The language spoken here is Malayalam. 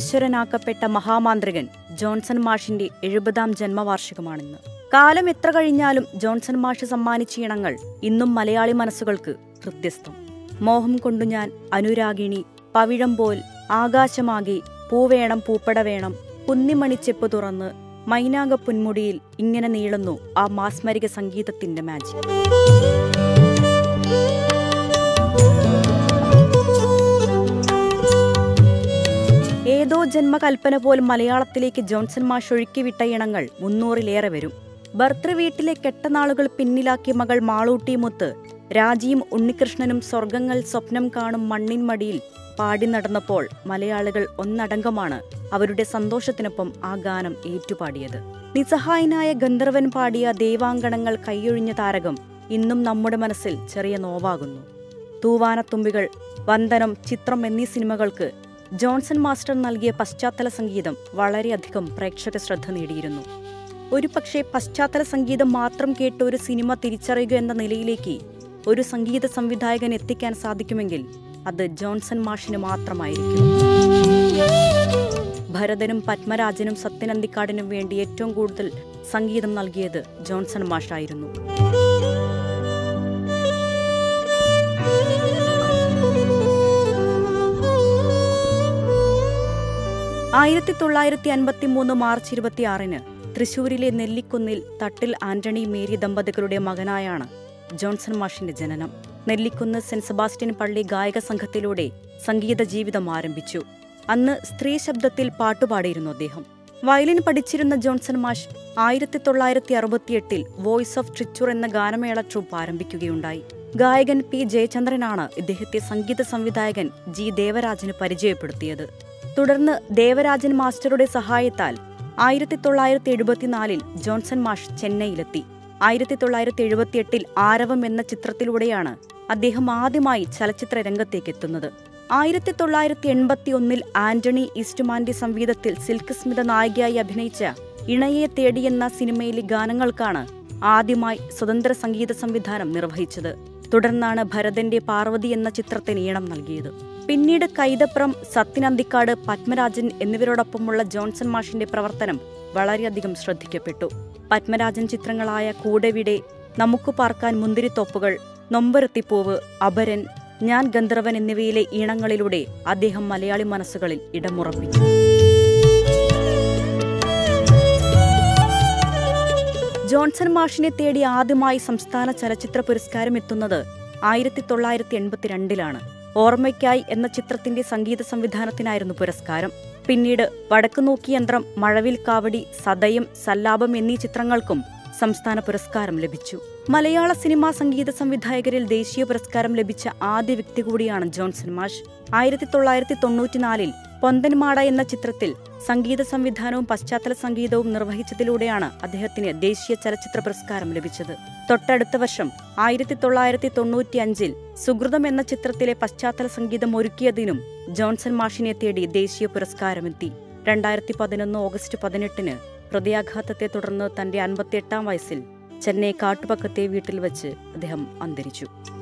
അനശ്വരനാക്കപ്പെട്ട മഹാമാന്ത്രികൻ ജോൺസൺ മാഷിന്റെ എഴുപതാം ജന്മവാർഷികമാണിന്ന് കാലം എത്ര കഴിഞ്ഞാലും ജോൺസൺ മാഷ് സമ്മാനിച്ച ഇണങ്ങൾ ഇന്നും മലയാളി മനസ്സുകൾക്ക് ഹൃദ്യസ്ഥം മോഹം കൊണ്ടു ഞാൻ അനുരാഗിണി പവിഴം പോൽ ആകാശമാകെ പൂവേണം പൂപ്പട വേണം കുന്നിമണിച്ചെപ്പ് തുറന്ന് മൈനാക പുന്മുടിയിൽ ഇങ്ങനെ നീളുന്നു ആ മാസ്മരിക സംഗീതത്തിന്റെ മാജിക് ഏതോ ജന്മകൽപ്പന പോലും മലയാളത്തിലേക്ക് ജോൺസൺ മാഷ് ഒഴുക്കിവിട്ട ഇണങ്ങൾ മുന്നൂറിലേറെ വരും ഭർത്തൃ വീട്ടിലെ കെട്ടനാളുകൾ പിന്നിലാക്കിയ മകൾ മാളൂട്ടിയുമൊത്ത് രാജിയും ഉണ്ണികൃഷ്ണനും സ്വർഗങ്ങൾ സ്വപ്നം കാണും മണ്ണിൻ മടിയിൽ പാടി നടന്നപ്പോൾ മലയാളികൾ ഒന്നടങ്കമാണ് അവരുടെ സന്തോഷത്തിനൊപ്പം ആ ഗാനം ഏറ്റുപാടിയത് നിസ്സഹായനായ ഗന്ധർവൻ പാടിയ ദേവാങ്കണങ്ങൾ കൈയൊഴിഞ്ഞ താരകം ഇന്നും നമ്മുടെ മനസ്സിൽ ചെറിയ നോവാകുന്നു തൂവാനത്തുമ്പികൾ വന്ദനം ചിത്രം എന്നീ സിനിമകൾക്ക് ജോൺസൺ മാസ്റ്റർ നൽകിയ പശ്ചാത്തല സംഗീതം വളരെയധികം പ്രേക്ഷക ശ്രദ്ധ നേടിയിരുന്നു ഒരു പക്ഷേ പശ്ചാത്തല സംഗീതം മാത്രം കേട്ട് ഒരു സിനിമ തിരിച്ചറിയുക എന്ന നിലയിലേക്ക് ഒരു സംഗീത സംവിധായകൻ എത്തിക്കാൻ സാധിക്കുമെങ്കിൽ അത് ജോൺസൺ മാഷിന് മാത്രമായിരിക്കും ഭരതനും പത്മരാജനും സത്യനന്ദിക്കാടിനും വേണ്ടി ഏറ്റവും കൂടുതൽ സംഗീതം നൽകിയത് ജോൺസൺ മാഷായിരുന്നു ആയിരത്തി തൊള്ളായിരത്തി അൻപത്തി മൂന്ന് മാർച്ച് ഇരുപത്തിയാറിന് തൃശൂരിലെ നെല്ലിക്കുന്നിൽ തട്ടിൽ ആന്റണി മേരി ദമ്പതികളുടെ മകനായാണ് ജോൺസൺ മാഷിന്റെ ജനനം നെല്ലിക്കുന്ന് സെന്റ് സെബാസ്റ്റ്യൻ പള്ളി ഗായക സംഘത്തിലൂടെ സംഗീത ജീവിതം ആരംഭിച്ചു അന്ന് സ്ത്രീ ശബ്ദത്തിൽ പാട്ടുപാടിയിരുന്നു അദ്ദേഹം വയലിൻ പഠിച്ചിരുന്ന ജോൺസൺ മാഷ് ആയിരത്തി തൊള്ളായിരത്തി അറുപത്തിയെട്ടിൽ വോയിസ് ഓഫ് ട്രിച്ചൂർ എന്ന ഗാനമേള ട്രൂപ്പ് ആരംഭിക്കുകയുണ്ടായി ഗായകൻ പി ജയചന്ദ്രനാണ് ഇദ്ദേഹത്തെ സംഗീത സംവിധായകൻ ജി ദേവരാജന് പരിചയപ്പെടുത്തിയത് തുടർന്ന് ദേവരാജൻ മാസ്റ്ററുടെ സഹായത്താൽ ആയിരത്തി തൊള്ളായിരത്തി എഴുപത്തിനാലിൽ ജോൺസൺ മാഷ് ചെന്നൈയിലെത്തി ആയിരത്തി തൊള്ളായിരത്തി എഴുപത്തിയെട്ടിൽ ആരവം എന്ന ചിത്രത്തിലൂടെയാണ് അദ്ദേഹം ആദ്യമായി ചലച്ചിത്ര രംഗത്തേക്ക് എത്തുന്നത് ആയിരത്തി തൊള്ളായിരത്തി എൺപത്തി ഒന്നിൽ ആന്റണി ഈസ്റ്റ്മാന്റെ സംഗീതത്തിൽ സിൽക്ക് സ്മിത നായികയായി അഭിനയിച്ച ഇണയെ തേടി എന്ന സിനിമയിലെ ഗാനങ്ങൾക്കാണ് ആദ്യമായി സ്വതന്ത്ര സംഗീത സംവിധാനം നിർവഹിച്ചത് തുടർന്നാണ് ഭരതന്റെ പാർവതി എന്ന ചിത്രത്തിന് ഈണം നൽകിയത് പിന്നീട് കൈതപ്രം സത്യനന്ദിക്കാട് പത്മരാജൻ എന്നിവരോടൊപ്പമുള്ള ജോൺസൺ മാഷിന്റെ പ്രവർത്തനം വളരെയധികം ശ്രദ്ധിക്കപ്പെട്ടു പത്മരാജൻ ചിത്രങ്ങളായ കൂടെവിടെ നമുക്ക് പാർക്കാൻ മുന്തിരിത്തോപ്പുകൾ നൊമ്പരത്തിപ്പൂവ് അപരൻ ഞാൻ ഗന്ധർവൻ എന്നിവയിലെ ഈണങ്ങളിലൂടെ അദ്ദേഹം മലയാളി മനസ്സുകളിൽ ഇടമുറപ്പിച്ചു ജോൺസൺ മാഷിനെ തേടി ആദ്യമായി സംസ്ഥാന ചലച്ചിത്ര പുരസ്കാരം എത്തുന്നത് ആയിരത്തി തൊള്ളായിരത്തി എൺപത്തിരണ്ടിലാണ് ഓർമ്മയ്ക്കായി എന്ന ചിത്രത്തിന്റെ സംഗീത സംവിധാനത്തിനായിരുന്നു പുരസ്കാരം പിന്നീട് വടക്കുനോക്കി യന്ത്രം മഴവിൽ കാവടി സദയം സല്ലാപം എന്നീ ചിത്രങ്ങൾക്കും സംസ്ഥാന പുരസ്കാരം ലഭിച്ചു മലയാള സിനിമാ സംഗീത സംവിധായകരിൽ ദേശീയ പുരസ്കാരം ലഭിച്ച ആദ്യ വ്യക്തി കൂടിയാണ് ജോൺസൺ മാഷ് ആയിരത്തി തൊള്ളായിരത്തി തൊണ്ണൂറ്റിനാലിൽ പൊന്തൻമാട എന്ന ചിത്രത്തിൽ സംഗീത സംവിധാനവും പശ്ചാത്തല സംഗീതവും നിർവഹിച്ചതിലൂടെയാണ് അദ്ദേഹത്തിന് ദേശീയ ചലച്ചിത്ര പുരസ്കാരം ലഭിച്ചത് തൊട്ടടുത്ത വർഷം ആയിരത്തി തൊള്ളായിരത്തി തൊണ്ണൂറ്റിയഞ്ചിൽ സുഹൃതം എന്ന ചിത്രത്തിലെ പശ്ചാത്തല സംഗീതം ഒരുക്കിയതിനും ജോൺസൺ മാഷിനെ തേടി ദേശീയ പുരസ്കാരമെത്തി രണ്ടായിരത്തി പതിനൊന്ന് ഓഗസ്റ്റ് പതിനെട്ടിന് ഹൃദയാഘാതത്തെ തുടർന്ന് തന്റെ അൻപത്തിയെട്ടാം വയസ്സിൽ ചെന്നൈ കാട്ടുപക്കത്തെ വീട്ടിൽ വച്ച് അദ്ദേഹം അന്തരിച്ചു